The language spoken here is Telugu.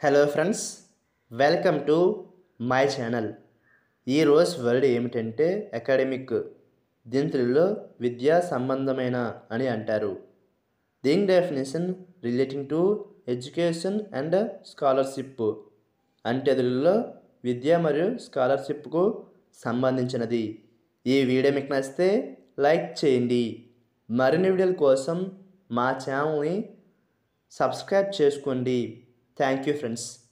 hello friends welcome to my channel ఈరోజు వర్డ్ ఏమిటంటే అకాడమిక్ దీని తెలుగులో విద్యా సంబంధమైన అని అంటారు దీని definition relating to education and scholarship అంటే తెలుగులో విద్య మరియు స్కాలర్షిప్కు సంబంధించినది ఈ వీడియో మీకు నచ్చితే లైక్ చేయండి మరిన్ని వీడియోల కోసం మా ఛానల్ని సబ్స్క్రైబ్ చేసుకోండి థ్యాంక్ యూ ఫ్రెండ్స్